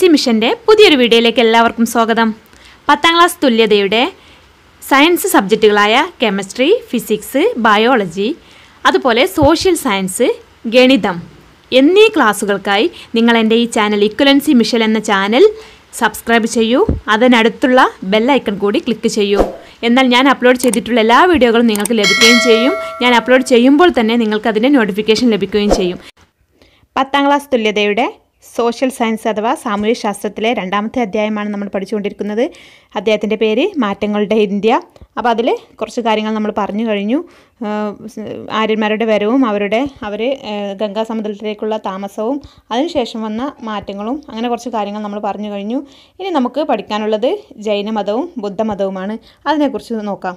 equivalency മിഷൻ്റെ പുതിയൊരു വീഡിയോയിലേക്ക് എല്ലാവർക്കും സ്വാഗതം പത്താം ക്ലാസ് തുല്യതയുടെ സയൻസ് സബ്ജക്റ്റുകളായ കെമിസ്ട്രി ഫിസിക്സ് ബയോളജി അതുപോലെ സോഷ്യൽ സയൻസ് ഗണിതം എന്നീ ക്ലാസ്സുകൾക്കായി നിങ്ങൾ എൻ്റെ ഈ ചാനൽ ഇക്വലൻസി മിഷൻ എന്ന ചാനൽ സബ്സ്ക്രൈബ് ചെയ്യൂ അതിനടുത്തുള്ള ബെല്ലൈക്കൺ കൂടി ക്ലിക്ക് ചെയ്യൂ എന്നാൽ ഞാൻ അപ്ലോഡ് ചെയ്തിട്ടുള്ള എല്ലാ വീഡിയോകളും നിങ്ങൾക്ക് ലഭിക്കുകയും ചെയ്യും ഞാൻ അപ്ലോഡ് ചെയ്യുമ്പോൾ തന്നെ നിങ്ങൾക്ക് അതിൻ്റെ നോട്ടിഫിക്കേഷൻ ലഭിക്കുകയും ചെയ്യും പത്താം ക്ലാസ് തുല്യതയുടെ സോഷ്യൽ സയൻസ് അഥവാ സാമൂഹ്യ ശാസ്ത്രത്തിലെ രണ്ടാമത്തെ അധ്യായമാണ് നമ്മൾ പഠിച്ചുകൊണ്ടിരിക്കുന്നത് അദ്ദേഹത്തിൻ്റെ പേര് മാറ്റങ്ങളുടെ ഇന്ത്യ അപ്പോൾ അതിൽ കുറച്ച് കാര്യങ്ങൾ നമ്മൾ പറഞ്ഞു കഴിഞ്ഞു ആഹ് സ് ആര്യന്മാരുടെ വരവും അവരുടെ അവർ ഗംഗാ സമുദ്രത്തിലേക്കുള്ള താമസവും അതിനുശേഷം വന്ന മാറ്റങ്ങളും അങ്ങനെ കുറച്ച് കാര്യങ്ങൾ നമ്മൾ പറഞ്ഞു കഴിഞ്ഞു ഇനി നമുക്ക് പഠിക്കാനുള്ളത് ജൈനമതവും ബുദ്ധമതവുമാണ് അതിനെക്കുറിച്ച് നോക്കാം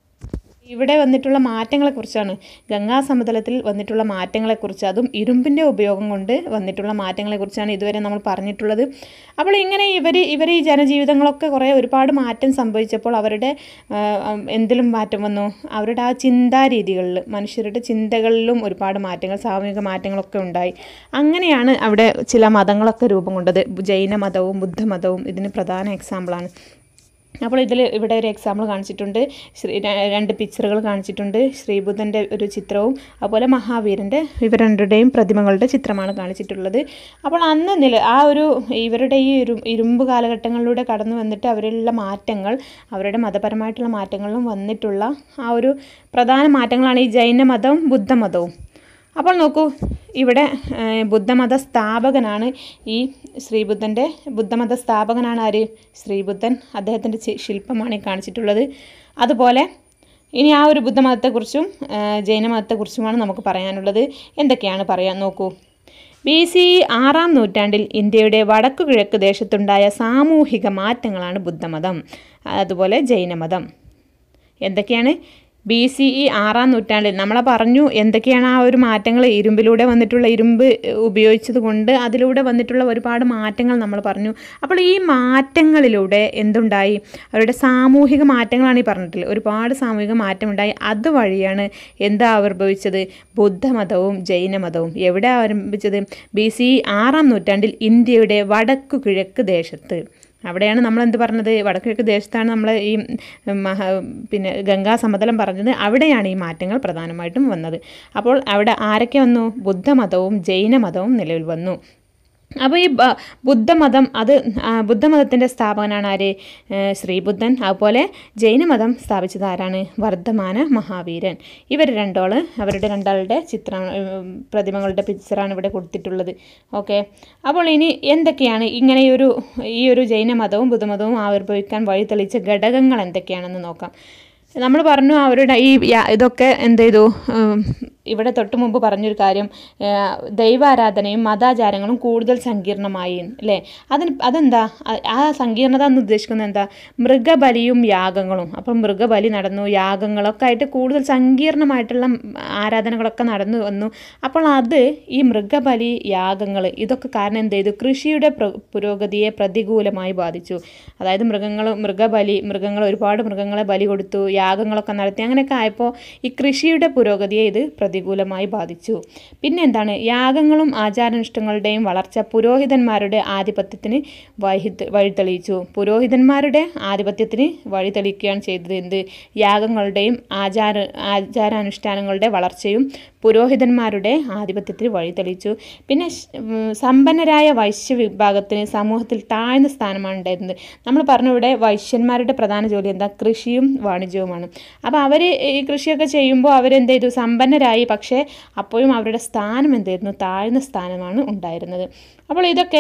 ഇവിടെ വന്നിട്ടുള്ള മാറ്റങ്ങളെക്കുറിച്ചാണ് ഗംഗാ സമതലത്തിൽ വന്നിട്ടുള്ള മാറ്റങ്ങളെക്കുറിച്ച് അതും ഇരുമ്പിൻ്റെ ഉപയോഗം കൊണ്ട് വന്നിട്ടുള്ള മാറ്റങ്ങളെക്കുറിച്ചാണ് ഇതുവരെ നമ്മൾ പറഞ്ഞിട്ടുള്ളത് അപ്പോൾ ഇങ്ങനെ ഇവർ ഇവർ ഈ ജനജീവിതങ്ങളൊക്കെ കുറേ ഒരുപാട് മാറ്റം സംഭവിച്ചപ്പോൾ അവരുടെ ആ, ഉം, എന്തിലും മാറ്റം വന്നു അവരുടെ ആ ചിന്താരീതികളിൽ മനുഷ്യരുടെ ചിന്തകളിലും ഒരുപാട് മാറ്റങ്ങൾ സാമൂഹിക മാറ്റങ്ങളൊക്കെ ഉണ്ടായി അങ്ങനെയാണ് അവിടെ ചില മതങ്ങളൊക്കെ രൂപം കൊണ്ടത് ജൈനമതവും ബുദ്ധമതവും ഇതിന് പ്രധാന എക്സാമ്പിളാണ് അപ്പോൾ ഇതിൽ ഇവിടെ ഒരു എക്സാമ്പിൾ കാണിച്ചിട്ടുണ്ട് ശ്രീ ര- രണ്ട് പിക്ചറുകൾ കാണിച്ചിട്ടുണ്ട് ശ്രീബുദ്ധൻ്റെ ഒരു ചിത്രവും അതുപോലെ മഹാവീരൻ്റെ ഇവർ രണ്ടുടെയും പ്രതിമകളുടെ ചിത്രമാണ് കാണിച്ചിട്ടുള്ളത് അപ്പോൾ അന്ന് നില ആ ഒരു ഇവരുടെ ഈ ഇരു ഇരുമ്പ് കാലഘട്ടങ്ങളിലൂടെ കടന്നു വന്നിട്ട് അവരിലുള്ള മാറ്റങ്ങൾ അവരുടെ മതപരമായിട്ടുള്ള മാറ്റങ്ങളിലും വന്നിട്ടുള്ള ആ ഒരു പ്രധാന മാറ്റങ്ങളാണ് ഈ ജൈനമതവും ബുദ്ധമതവും അപ്പോൾ നോക്കൂ ഇവിടെ ഏഹ്, ബുദ്ധമത സ്ഥാപകനാണ് ഈ ശ്രീബുദ്ധൻ്റെ ബുദ്ധമത സ്ഥാപകനാണ് ആര് ശ്രീബുദ്ധൻ അദ്ദേഹത്തിൻ്റെ ചി- ശില്പമാണ് ഈ കാണിച്ചിട്ടുള്ളത് അതുപോലെ ഇനി ആ ഒരു ബുദ്ധമതത്തെക്കുറിച്ചും ഏഹ്, ജൈനമതത്തെക്കുറിച്ചുമാണ് നമുക്ക് പറയാനുള്ളത് എന്തൊക്കെയാണ് പറയാൻ നോക്കൂ ബി സി ആറാം നൂറ്റാണ്ടിൽ ഇന്ത്യയുടെ വടക്കു കിഴക്ക് ദേശത്തുണ്ടായ സാമൂഹിക മാറ്റങ്ങളാണ് ബുദ്ധമതം അതുപോലെ ജൈനമതം എന്തൊക്കെയാണ് ബി സി ഇ ആറാം നൂറ്റാണ്ടിൽ നമ്മളെ പറഞ്ഞു എന്തൊക്കെയാണ് ആ ഒരു മാറ്റങ്ങൾ ഇരുമ്പിലൂടെ വന്നിട്ടുള്ള ഇരുമ്പ് ഉപയോഗിച്ചത് കൊണ്ട് അതിലൂടെ വന്നിട്ടുള്ള ഒരുപാട് മാറ്റങ്ങൾ നമ്മൾ പറഞ്ഞു അപ്പോൾ ഈ മാറ്റങ്ങളിലൂടെ എന്തുണ്ടായി അവരുടെ സാമൂഹിക മാറ്റങ്ങളാണ് ഈ പറഞ്ഞിട്ടുള്ളത് ഒരുപാട് സാമൂഹിക മാറ്റമുണ്ടായി അതുവഴിയാണ് എന്താ ആവിർഭവിച്ചത് ബുദ്ധമതവും ജൈനമതവും എവിടെ ആരംഭിച്ചത് ബി സി ആറാം നൂറ്റാണ്ടിൽ ഇന്ത്യയുടെ വടക്കു കിഴക്ക് ദേശത്ത് അവിടെയാണ് നമ്മൾ എന്ത് പറഞ്ഞത് വടക്കിഴക്ക് ദേശത്താണ് നമ്മൾ ഈ മഹ പിന്നെ ഗംഗാ സമതലം പറഞ്ഞത് അവിടെയാണ് ഈ മാറ്റങ്ങൾ പ്രധാനമായിട്ടും വന്നത് അപ്പോൾ അവിടെ ആരൊക്കെ വന്നു ബുദ്ധമതവും ജൈനമതവും നിലവിൽ വന്നു അപ്പോൾ ഈ ബ- ബുദ്ധമതം അത് ആ, ബുദ്ധമതത്തിൻ്റെ സ്ഥാപകനാണ് ആര് ഏ, ശ്രീബുദ്ധൻ അതുപോലെ ജൈനമതം സ്ഥാപിച്ചത് ആരാണ് വർദ്ധമാന മഹാവീരൻ ഇവർ രണ്ടോള് അവരുടെ രണ്ടാളുടെ ചിത്രം ഉം, പ്രതിമകളുടെ പിക്ചറാണ് ഇവിടെ കൊടുത്തിട്ടുള്ളത് ഓക്കെ അപ്പോൾ ഇനി എന്തൊക്കെയാണ് ഇങ്ങനെയൊരു ഈ ഒരു ജൈനമതവും ബുദ്ധമതവും ആവിർഭവിക്കാൻ വഴി തെളിയിച്ച ഘടകങ്ങൾ എന്തൊക്കെയാണെന്ന് നോക്കാം നമ്മൾ പറഞ്ഞു അവരുടെ ഈ യാ- ഇതൊക്കെ എന്ത് ചെയ്തു ഉം, ഇവിടെ തൊട്ട് മുമ്പ് പറഞ്ഞൊരു കാര്യം ആ, ദൈവാരാധനയും മതാചാരങ്ങളും കൂടുതൽ സങ്കീർണമായി അല്ലേ അതിന് അതെന്താ ആ- ആ സങ്കീർണത എന്ന് ഉദ്ദേശിക്കുന്നത് എന്താ മൃഗബലിയും യാഗങ്ങളും അപ്പം മൃഗബലി നടന്നു യാഗങ്ങളൊക്കെ ആയിട്ട് കൂടുതൽ സങ്കീർണമായിട്ടുള്ള ആരാധനകളൊക്കെ നടന്നു വന്നു അപ്പോൾ അത് ഈ മൃഗബലി യാഗങ്ങൾ ഇതൊക്കെ കാരണം എന്ത് ചെയ്തു കൃഷിയുടെ പ്ര- പുരോഗതിയെ പ്രതികൂലമായി ബാധിച്ചു അതായത് മൃഗങ്ങൾ മൃഗബലി മൃഗങ്ങൾ ഒരുപാട് മൃഗങ്ങളെ ബലി കൊടുത്തു യാഗങ്ങളൊക്കെ നടത്തി അങ്ങനെയൊക്കെ ആയപ്പോൾ ഈ കൃഷിയുടെ പുരോഗതിയെ ഇത് പ്രതികൂലമായി ബാധിച്ചു പിന്നെ എന്താണ് യാഗങ്ങളും ആചാരാനുഷ്ഠങ്ങളുടെയും വളർച്ച പുരോഹിതന്മാരുടെ ആധിപത്യത്തിന് വഴി വഴിതെളിയിച്ചു പുരോഹിതന്മാരുടെ ആധിപത്യത്തിന് വഴി തെളിയിക്കുകയാണ് ചെയ്തത് എന്ത് യാഗങ്ങളുടെയും ആചാര ആചാരാനുഷ്ഠാനങ്ങളുടെ വളർച്ചയും പുരോഹിതന്മാരുടെ ആധിപത്യത്തിന് വഴി തെളിയിച്ചു പിന്നെ ശ്- ഉം, സമ്പന്നരായ വൈശ്യ വിഭാഗത്തിന് സമൂഹത്തിൽ താഴ്ന്ന സ്ഥാനമാണ് ഉണ്ടായിരുന്നത് നമ്മൾ പറഞ്ഞു ഇവിടെ വൈശ്യന്മാരുടെ പ്രധാന ജോലി എന്താ കൃഷിയും വാണിജ്യവുമാണ് അപ്പോൾ അവർ ഈ കൃഷിയൊക്കെ ചെയ്യുമ്പോൾ അവരെന്ത് ചെയ്തു സമ്പന്നരായി പക്ഷേ അപ്പോഴും അവരുടെ സ്ഥാനം എന്തായിരുന്നു താഴ്ന്ന സ്ഥാനമാണ് ഉണ്ടായിരുന്നത് അപ്പോൾ ഇതൊക്കെ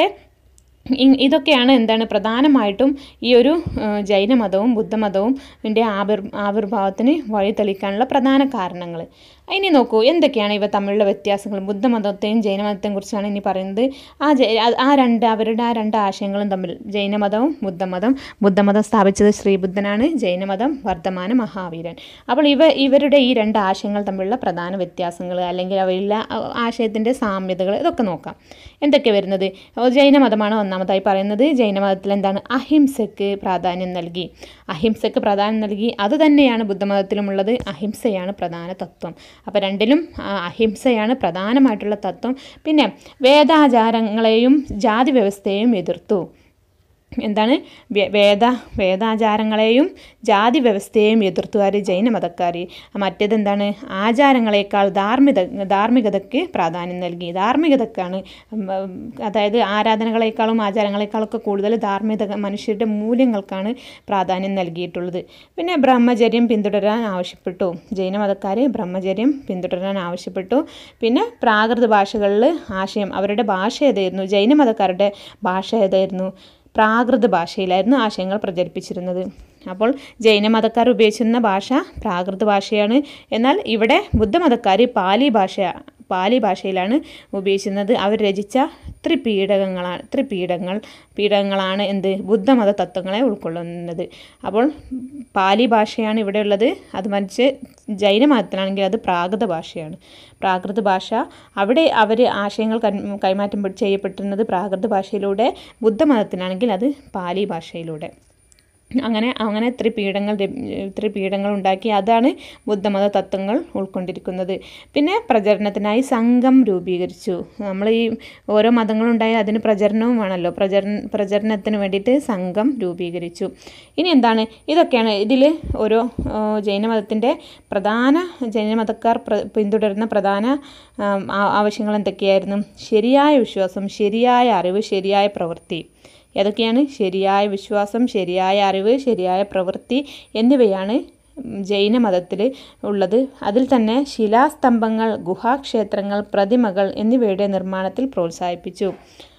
ഇ- ഇതൊക്കെയാണ് എന്താണ് പ്രധാനമായിട്ടും ഈ ഒരു ആ, ജൈനമതവും ബുദ്ധമതവും ൻ്റെ ആവിർ ആവിർഭാവത്തിന് വഴി തെളിയിക്കാനുള്ള പ്രധാന കാരണങ്ങൾ ഇനി നോക്കൂ എന്തൊക്കെയാണ് ഇവ തമ്മിലുള്ള വ്യത്യാസങ്ങൾ ബുദ്ധമതത്തെയും ജൈനമതത്തെയും കുറിച്ചാണ് ഇനി പറയുന്നത് ആ ജൈ ആ- ആ രണ്ട് അവരുടെ ആ രണ്ട് ആശയങ്ങളും തമ്മിൽ ജൈനമതവും ബുദ്ധമതം ബുദ്ധമതം സ്ഥാപിച്ചത് ശ്രീബുദ്ധനാണ് ജൈനമതം വർദ്ധമാന മഹാവീരൻ അപ്പോൾ ഇവ ഇവരുടെ ഈ രണ്ട് ആശയങ്ങൾ തമ്മിലുള്ള പ്രധാന വ്യത്യാസങ്ങൾ അല്ലെങ്കിൽ അവയിലുള്ള ആ- ആശയത്തിൻ്റെ സാമ്യതകൾ ഇതൊക്കെ നോക്കാം എന്തൊക്കെ വരുന്നത് ഓ, ജൈനമതമാണ് ഒന്നാമതായി പറയുന്നത് ജൈനമതത്തിൽ എന്താണ് അഹിംസയ്ക്ക് പ്രാധാന്യം നൽകി അഹിംസയ്ക്ക് പ്രാധാന്യം നൽകി അതുതന്നെയാണ് ബുദ്ധമതത്തിലുമുള്ളത് അഹിംസയാണ് പ്രധാന തത്വം അപ്പോൾ രണ്ടിലും ആ, അഹിംസയാണ് പ്രധാനമായിട്ടുള്ള തത്വം പിന്നെ വേദാചാരങ്ങളെയും ജാതി വ്യവസ്ഥയെയും എതിർത്തു എന്താണ് വേ- വേദ വേദാചാരങ്ങളെയും ജാതി വ്യവസ്ഥയെയും എതിർത്തുകാർ ജൈനമതക്കാർ മറ്റേതെന്താണ് ആചാരങ്ങളെക്കാൾ ധാർമ്മിക ധാർമ്മികതയ്ക്ക് പ്രാധാന്യം നൽകി ധാർമ്മികതക്കാണ് ഉം, ഉം, അതായത് ആരാധനകളെക്കാളും ആചാരങ്ങളെക്കാളൊക്കെ കൂടുതൽ ധാർമ്മികത മനുഷ്യരുടെ മൂല്യങ്ങൾക്കാണ് പ്രാധാന്യം നൽകിയിട്ടുള്ളത് പിന്നെ ബ്രഹ്മചര്യം പിന്തുടരാൻ ആവശ്യപ്പെട്ടു ജൈനമതക്കാർ ബ്രഹ്മചര്യം പിന്തുടരാൻ ആവശ്യപ്പെട്ടു പിന്നെ പ്രാകൃത ഭാഷകളിൽ ആശയം അവരുടെ ഭാഷ ഏതായിരുന്നു ജൈനമതക്കാരുടെ ഭാഷ ഏതായിരുന്നു പ്രാകൃത ഭാഷയിലായിരുന്നു ആശയങ്ങൾ പ്രചരിപ്പിച്ചിരുന്നത് അപ്പോൾ ജൈനമതക്കാർ ഉപയോഗിച്ചിരുന്ന ഭാഷ പ്രാകൃത ഭാഷയാണ് എന്നാൽ ഇവിടെ ബുദ്ധമതക്കാർ പാലി ഭാഷ പാലി ഭാഷയിലാണ് ഉപയോഗിച്ചിരുന്നത് അവർ രചിച്ച ത്രിപീഡകങ്ങളാണ് ത്രിപീഡങ്ങൾ പീഡകങ്ങളാണ് എന്ത് ബുദ്ധമത തത്വങ്ങളെ ഉൾക്കൊള്ളുന്നത് അപ്പോൾ പാലി ഭാഷയാണ് ഇവിടെ ഉള്ളത് അത് മറിച്ച് ജൈനമതത്തിലാണെങ്കിൽ അത് പ്രാകൃത ഭാഷയാണ് പ്രാകൃത ഭാഷ അവിടെ അവർ ആശയങ്ങൾ കൻ- കൈമാറ്റം പെ- ചെയ്യപ്പെട്ടിരുന്നത് പ്രാകൃത ഭാഷയിലൂടെ ബുദ്ധമതത്തിലാണെങ്കിൽ അത് പാലി ഭാഷയിലൂടെ അങ്ങനെ അങ്ങനെ ത്രിപീഠങ്ങൾ രച- ത്രിപീഠങ്ങൾ ഉണ്ടാക്കി അതാണ് ബുദ്ധമത തത്വങ്ങൾ ഉൾക്കൊണ്ടിരിക്കുന്നത് പിന്നെ പ്രചരണത്തിനായി സംഘം രൂപീകരിച്ചു നമ്മൾ ഈ ഓരോ മതങ്ങളുണ്ടായാൽ അതിന് പ്രചരണവും വേണമല്ലോ പ്രചരണ പ്രചരണത്തിന് വേണ്ടിയിട്ട് സംഘം രൂപീകരിച്ചു ഇനി എന്താണ് ഇതൊക്കെയാണ് ഇതിൽ ഓരോ ആ, ജൈനമതത്തിൻ്റെ പ്രധാന ജൈനമതക്കാർ പ്ര പിന്തുടരുന്ന പ്രധാന ആം, ആ- ആവശ്യങ്ങൾ എന്തൊക്കെയായിരുന്നു ശരിയായ വിശ്വാസം ശരിയായ അറിവ് ശരിയായ പ്രവൃത്തി ഏതൊക്കെയാണ് ശരിയായ വിശ്വാസം ശരിയായ അറിവ് ശരിയായ പ്രവൃത്തി എന്നിവയാണ് ജൈനമതത്തിൽ ഉള്ളത് അതിൽ തന്നെ ശിലാസ്തംഭങ്ങൾ ഗുഹാക്ഷേത്രങ്ങൾ പ്രതിമകൾ എന്നിവയുടെ നിർമ്മാണത്തിൽ പ്രോത്സാഹിപ്പിച്ചു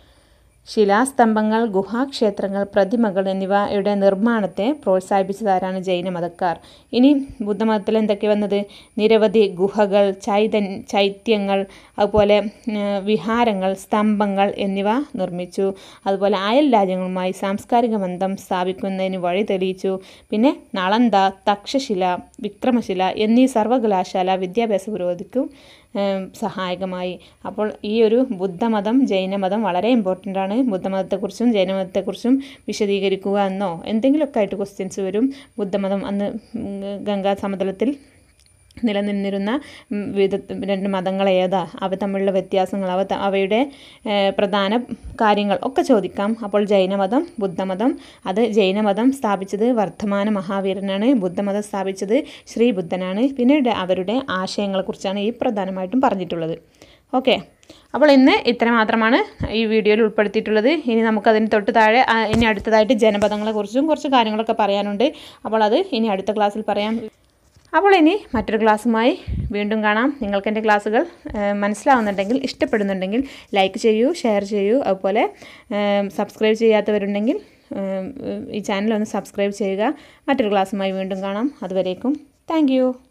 ശിലാസ്തംഭങ്ങൾ ഗുഹാക്ഷേത്രങ്ങൾ പ്രതിമകൾ എന്നിവയുടെ നിർമ്മാണത്തെ പ്രോത്സാഹിപ്പിച്ചതാരാണ് ജൈനമതക്കാർ ഇനി ബുദ്ധമതത്തിൽ എന്തൊക്കെ വന്നത് നിരവധി ഗുഹകൾ ചൈതൻ ചൈത്യങ്ങൾ അതുപോലെ ഉം, വിഹാരങ്ങൾ സ്തംഭങ്ങൾ എന്നിവ നിർമ്മിച്ചു അതുപോലെ അയൽ രാജ്യങ്ങളുമായി സാംസ്കാരിക ബന്ധം സ്ഥാപിക്കുന്നതിന് വഴി തെളിയിച്ചു പിന്നെ നളന്ദ തക്ഷശില വിക്രമശില എന്നീ സർവകലാശാല വിദ്യാഭ്യാസ പുരോഗതിക്കും ഏം, സഹായകമായി അപ്പോൾ ഈ ഒരു ബുദ്ധമതം ജൈനമതം വളരെ ഇമ്പോർട്ടൻ്റ് ആണ് ബുദ്ധമതത്തെക്കുറിച്ചും ജൈനമതത്തെക്കുറിച്ചും വിശദീകരിക്കുക എന്നോ എന്തെങ്കിലുമൊക്കെ ആയിട്ട് ക്വസ്റ്റ്യൻസ് വരും ബുദ്ധമതം അന്ന് ഉം, ഗംഗാ സമതലത്തിൽ നിലനിന്നിരുന്ന ഉം, വിവിധ രണ്ട് മതങ്ങൾ ഏതാ അവ തമ്മിലുള്ള വ്യത്യാസങ്ങൾ അവ ത- അവയുടെ ഏഹ്, പ്രധാന കാര്യങ്ങൾ ഒക്കെ ചോദിക്കാം അപ്പോൾ ജൈനമതം ബുദ്ധമതം അത് ജൈനമതം സ്ഥാപിച്ചത് വർദ്ധമാന മഹാവീരനാണ് ബുദ്ധമതം സ്ഥാപിച്ചത് ശ്രീ ബുദ്ധനാണ് പിന്നീട് അവരുടെ ആശയങ്ങളെക്കുറിച്ചാണ് ഈ പ്രധാനമായിട്ടും പറഞ്ഞിട്ടുള്ളത് ഓക്കെ അപ്പോൾ ഇന്ന് ഇത്ര മാത്രമാണ് ഈ വീഡിയോയിൽ ഉൾപ്പെടുത്തിയിട്ടുള്ളത് ഇനി നമുക്കതിന് തൊട്ട് താഴെ ആ, ഇനി അടുത്തതായിട്ട് ജനപദങ്ങളെക്കുറിച്ചും കുറച്ച് കാര്യങ്ങളൊക്കെ പറയാനുണ്ട് അപ്പോൾ അത് ഇനി അടുത്ത ക്ലാസ്സിൽ പറയാം അപ്പോൾ ഇനി മറ്റൊരു ക്ലാസ്സുമായി വീണ്ടും കാണാം നിങ്ങൾക്ക് എൻ്റെ ക്ലാസ്സുകൾ ഏഹ്, മനസ്സിലാവുന്നുണ്ടെങ്കിൽ ഇഷ്ടപ്പെടുന്നുണ്ടെങ്കിൽ ലൈക്ക് ചെയ്യൂ ഷെയർ ചെയ്യൂ അതുപോലെ ഏഹ്, സബ്സ്ക്രൈബ് ചെയ്യാത്തവരുണ്ടെങ്കിൽ ഏഹ്, ഈ ചാനൽ ഒന്ന് സബ്സ്ക്രൈബ് ചെയ്യുക മറ്റൊരു ക്ലാസ്സുമായി വീണ്ടും കാണാം അതുവരേക്കും താങ്ക്